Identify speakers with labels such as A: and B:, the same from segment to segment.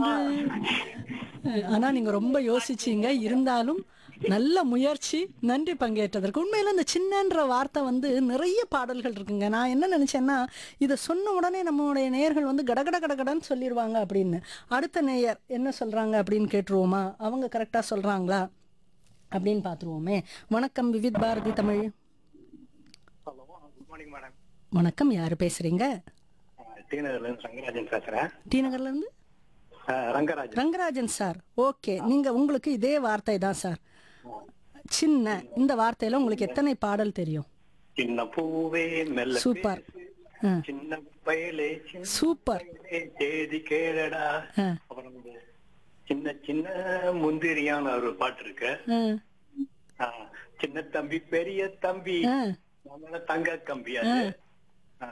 A: என்று ஆனா நீங்க ரொம்ப யோசிச்சீங்க இருந்தாலும் நல்ல முயற்சி நன்றி பங்கேற்றதற்கு உண்மையில இந்த சின்னன்ற வார்த்தை வந்து நிறைய பாடல்கள் இருக்குங்க நான் என்ன நினைச்சேன்னா இதை சொன்ன உடனே நம்மளுடைய நேயர்கள் வந்து கடகட கடகடன்னு சொல்லிடுவாங்க அப்படின்னு அடுத்த நேயர் என்ன சொல்றாங்க அப்படின்னு கேட்டுருவோமா அவங்க கரெக்டா சொல்றாங்களா அப்படின்னு பார்த்துருவோமே வணக்கம் Vividh Bharati Tamil
B: hello good morning madam
A: வணக்கம் யார் பேசுறீங்க
B: டி நகர்ல இருந்து ரங்கராஜன் பேசுறேன்
A: டி நகர்ல இருந்து
B: ah, Rangarajan
A: Rangarajan sir okay நீங்க உங்களுக்கு இதே வார்த்தை தான் சார் சின்ன இந்த வார்த்தையில உங்களுக்கு எத்தனை பாடல் தெரியும்
B: சின்ன பூவே மெல்ல
A: சூப்பர் ஆ,
B: சின்ன பயலே சின்ன
A: சூப்பர்
B: பயலே, தேதி கேளடா
A: ஆ,
B: அப்புறம் வந்து சின்ன சின்ன முந்திரியான ஒரு பாட்டு இருக்கு
A: ஆ,
B: ஆ, சின்ன தம்பி பெரிய தம்பி
A: ஆ.
B: நம்மள தங்க கம்பி அது ஆ.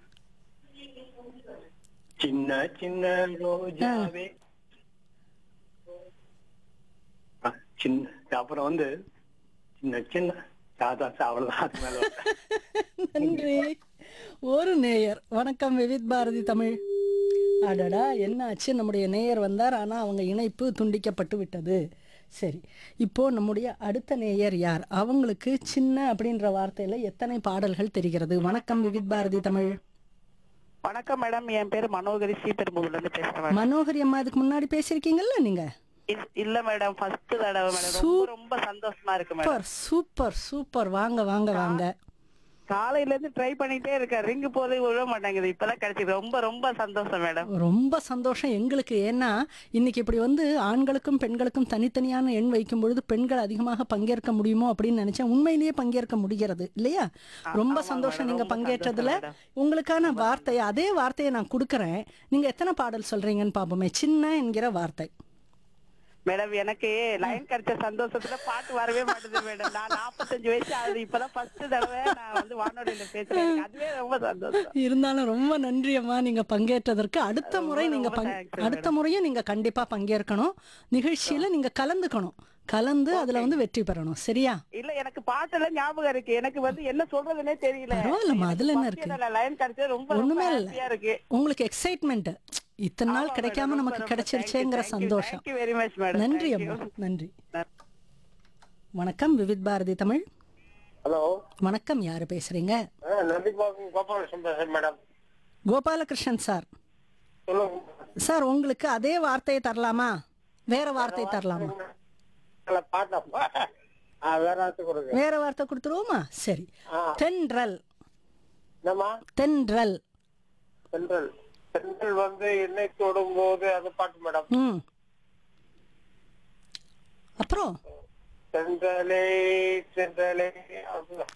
B: சின்ன சின்ன ரோஜாவே ஆ, சின்ன அப்புறம் வந்து சின்ன சின்ன அதான் சார், அவ்வளவுதான் அது மேல வரல.
A: நன்றி ஒரு நேயர் வணக்கம் விவித் பாரதி தமிழ் அடடா என்னாச்சு நம்முடைய நேயர் வந்தார் ஆனா அவங்க இணைப்பு துண்டிக்கப்பட்டு விட்டது சரி இப்போ நம்முடைய அடுத்த நேயர் யார் அவங்களுக்கு சின்ன அப்படின்ற வார்த்தையில எத்தனை பாடல்கள் தெரிகிறது வணக்கம் விவித் பாரதி தமிழ்
C: வணக்கம் மேடம் என் பேரு மனோகரி ஸ்ரீபெரும்புதூர்ல இருந்து பேசுறேன் மேடம்
A: மனோகரி அம்மா இதுக்கு முன்னாடி பேசியிருக்கீங்கல்ல நீங்க
C: இல்- இல்ல மேடம் ஃபர்ஸ்ட் தடவை மேடம் ரொம்ப ரொம்ப சந்தோஷமா இருக்கு மேடம்
A: சூப்பர் சூப்பர் சூப்பர் வாங்க வாங்க வாங்க
C: காலையில இருந்து ட்ரை பண்ணிட்டே இருக்கேன் ரிங்கு போதே விழ மாட்டேங்குது இப்பதான் கிடைச்சது ரொம்ப ரொம்ப சந்தோஷம் மேடம்
A: ரொம்ப சந்தோஷம் எங்களுக்கு ஏன்னா இன்னைக்கு இப்படி வந்து ஆண்களுக்கும் பெண்களுக்கும் தனித்தனியான எண் வைக்கும் பொழுது பெண்கள் அதிகமாக பங்கேற்க முடியுமோ அப்படின்னு நினைச்சேன் உண்மையிலேயே பங்கேற்க முடிகிறது இல்லையா ரொம்ப
C: ஆமா
A: சந்தோஷம்
C: madam,
A: நீங்க
C: ரொம்ப
A: பங்கேற்றதுல
C: சந்தோஷம்
A: உங்களுக்கான வார்த்தை அதே வார்த்தையை நான் கொடுக்கறேன் நீங்க எத்தனை பாடல் சொல்றீங்கன்னு பாப்போமே சின்ன என்கிற வார்த்தை
C: மேடம் எனக்கு லைன் கிடைச்ச சந்தோஷத்துல பாட்டு வரவே மாட்டேது மேடம் நான் நாற்பத்தஞ்சு வயசு ஆகுது இப்பதான் ஃபர்ஸ்ட் தடவை நான் வந்து வானொலியில பேசுறேன் எனக்கு அதுவே ரொம்ப சந்தோஷம்
A: இருந்தாலும் ரொம்ப நன்றி அம்மா நீங்க பங்கேற்றதற்கு அடுத்த முறை நீங்க
C: ரொம்ப
A: பங்கு-
C: thanks,
A: அடுத்த முறையும் நீங்க கண்டிப்பா பங்கேற்கணும் நிகழ்ச்சியில நீங்க கலந்துக்கணும் கலந்து அதுல வந்து வெற்றி பெறணும் சரியா
C: இல்ல எனக்கு பாட்டெல்லாம் ஞாபகம் இருக்கு எனக்கு வந்து என்ன சொல்றதுன்னே தெரியல
A: பரவாயில்லம்மா, அதுல என்ன இருக்கு?
C: லைன் கிடைச்சது ரொம்ப ரொம்ப
A: ஒண்ணுமே இல்ல.
C: ஹாப்பியா இருக்கு
A: உங்களுக்கு எக்ஸைட்மெண்ட் இத்தனை நாள்
C: ஆமா
A: கிடைக்காம
C: madam,
A: நமக்கு
C: ரொம்ப ரொம்ப
A: கிடைச்சிருச்சேங்கிற
C: thank you,
A: சந்தோஷம்
C: thank you very much madam.
A: நன்றி
C: Thank
A: அம்மா
C: you.
A: நன்றி வணக்கம் விவித் பாரதி தமிழ்
B: ஹலோ
A: வணக்கம் யாரு பேசுறீங்க
B: நந்திபாபு கோபாலகிருஷ்ணன் பேசுறேன் மேடம்
A: கோபாலகிருஷ்ணன் சார்
B: சொல்லுங்க
A: சார் உங்களுக்கு அதே வார்த்தையை தரலாமா வேற வார்த்தை தரலாமா
B: பாட்டா வேற ஆத்து கொடுங்க
A: வேற வார்த்தை கொடுத்துருவோமா சரி
B: ஆ.
A: தென்றல்
B: என்னம்மா
A: தென்றல்
B: சென்ட்ரல் சென்ட்ரல் வந்து எண்ணெய் தொடும் போது அது பாட்டு மேடம்
A: ம் அப்புறம்
B: சென்ட்ரலே சென்ட்ரலே அதுதான்.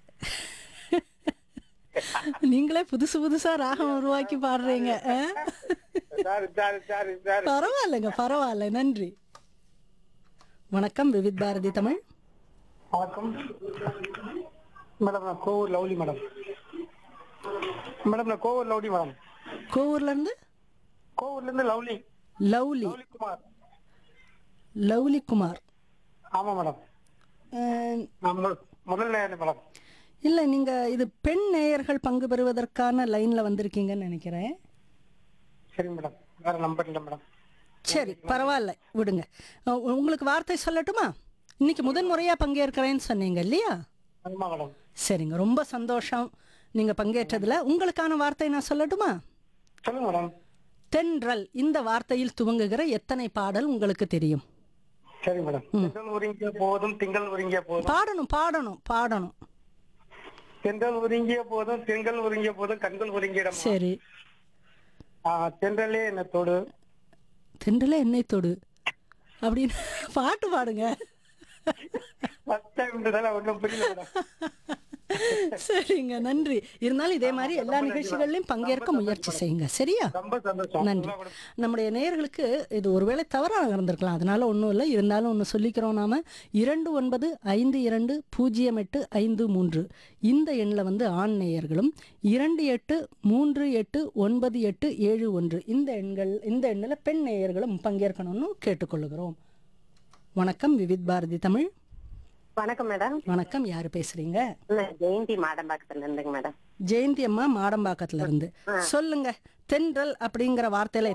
A: நீங்களே புதுசு புதுசா ராகம் உருவாக்கி பாடுறீங்க ஆ?
B: சாரி சாரி சாரி சாரி
A: பரவாயில்லைங்க பரவாயில்ல நன்றி வணக்கம் விவித் பாரதி தமிழ்
D: வணக்கம் மேடம் நான் கோவூர் லவ்லி மேடம் மேடம் நான் கோவூர் லவ்லி மேடம்
A: கோவூர்ல இருந்து
D: கோவூர்ல இருந்து lovely
A: lovely
D: lovely Kumar
A: lovely Kumar
D: ஆமா மேடம்
A: அஹ்,
D: நான் முதல் முதல் நேரம் மேடம்
A: இல்ல நீங்க இது பெண் நேயர்கள் பங்கு பெறுவதற்கான லைன்ல வந்திருக்கீங்கன்னு நினைக்கிறேன்
D: சரி மேடம் வேற நம்பர் இல்லை மேடம்
A: சரி பரவாயில்ல விடுங்க அஹ், உங்களுக்கு வார்த்தை சொல்லட்டுமா இன்னைக்கு முதன் முறையா பங்கேற்கிறேன்னு சொன்னீங்க இல்லையா
D: ஆமா மேடம்
A: சரிங்க ரொம்ப சந்தோஷம் நீங்க பங்கேற்றதுல உங்களுக்கான வார்த்தை நான் சொல்லட்டுமா
D: சொல்லுங்க மேடம்
A: தென்றல் இந்த வார்த்தையில் துவங்குகிற எத்தனை பாடல் உங்களுக்கு தெரியும்
D: சரி மேடம் தென்றல் உறிங்கிய போதும் திங்கள் உறிங்கிய போதும்
A: பாடணும் பாடணும் பாடணும்
D: தென்றல் உறிங்கிய போதும் திங்கள் உறிங்கிய போதும் கண்கள் உறிங்கிடம்
A: சரி
D: தென்றலே என்ன தொடு
A: தென்றல என்னை தொடு அப்படின்னு பாட்டு பாடுங்க
D: ஃபர்ஸ்ட் டைம் ஒன்றும் புரியல மேடம்
A: சரிங்க நன்றி இருந்தாலும் இதே மாதிரி எல்லா நிகழ்ச்சிகள்லையும் பங்கேற்க முயற்சி செய்யுங்க சரியா
D: ரொம்ப சந்தோஷம்
A: நன்றி நம்முடைய நேயர்களுக்கு இது ஒருவேளை தவறாக இருந்திருக்கலாம் அதனால ஒன்றும் இல்லை இருந்தாலும் ஒன்று சொல்லிக்கிறோம் நாம இரண்டு ஒன்பது ஐந்து இரண்டு பூஜ்ஜியம் எட்டு ஐந்து மூன்று இந்த எண்ணில் வந்து ஆண் நேயர்களும் இரண்டு எட்டு மூன்று எட்டு ஒன்பது எட்டு ஏழு ஒன்று இந்த எண்கள் இந்த எண்ணில் பெண் நேயர்களும் பங்கேற்கணும்னு கேட்டுக்கொள்கிறோம் வணக்கம் விவித் பாரதி தமிழ்
E: வணக்கம் மேடம்
A: வணக்கம் யார் பேசுறீங்க
E: நான் ஜெயந்தி மாடம்பாக்கத்துல இருந்துங்க மேடம்
A: ஜெயந்தி அம்மா மாடம்பாக்கத்துல இருந்து சொல்லுங்க தென்றல் அப்படிங்கிற வார்த்தையில